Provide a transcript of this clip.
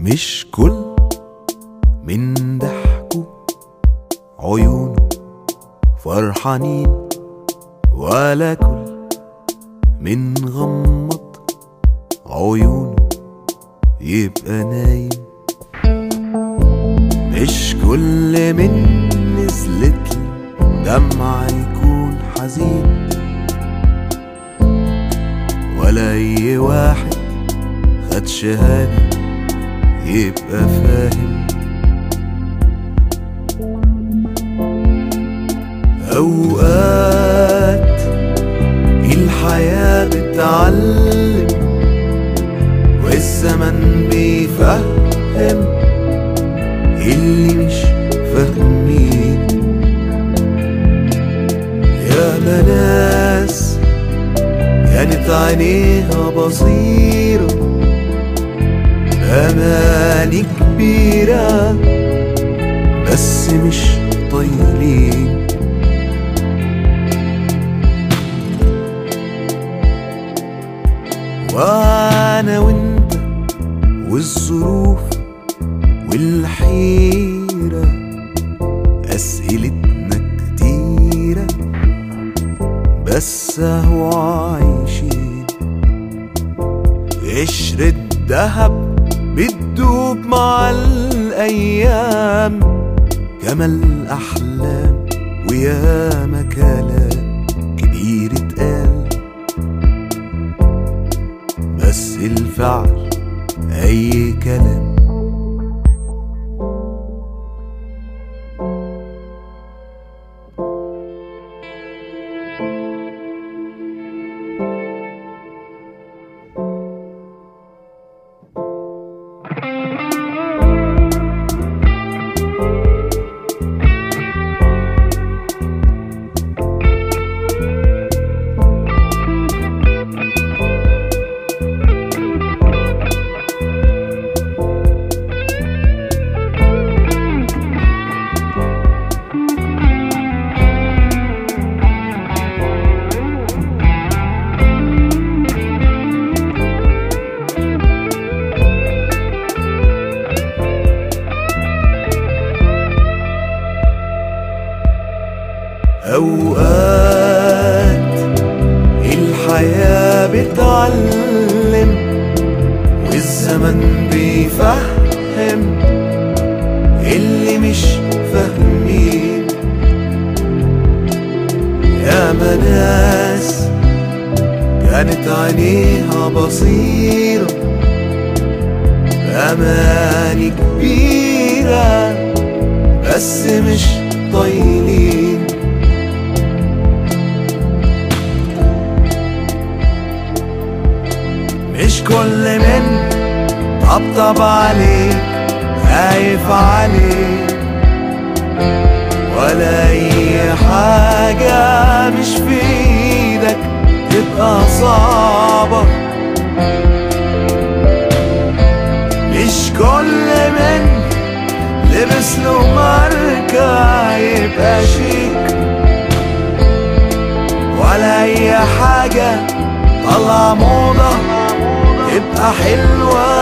مش كل من ضحكوا عيونه فرحانين ولا كل من غمض عيونه يبقى نايم مش كل من نزلت دمعة يكون حزين ولا أي واحد خد شهادة يبقى فاهم أوقات الحياة بتعلم والزمن بيفهم اللي مش فاهمين يا ناس كانت عينيها بصيره أماني كبيرة بس مش طايلين وأنا وأنت والظروف والحيرة أسئلتنا كتيرة بس أهو عايشين قشر الدهب بتدوب مع الأيام كما الأحلام ويا كلام كبير اتقال بس الفعل أي كلام أوقات الحياة بتعلم والزمن بيفهم اللي مش فاهمين يا ناس كانت عينيها بصيرة بأماني كبيرة بس مش طايلين مش كل من طبطب عليك خايف عليك ولا اي حاجة مش في ايدك تبقى صعبة مش كل من لبس له ماركة يبقى شيك ولا اي حاجة طلع موضة تبقى حلوة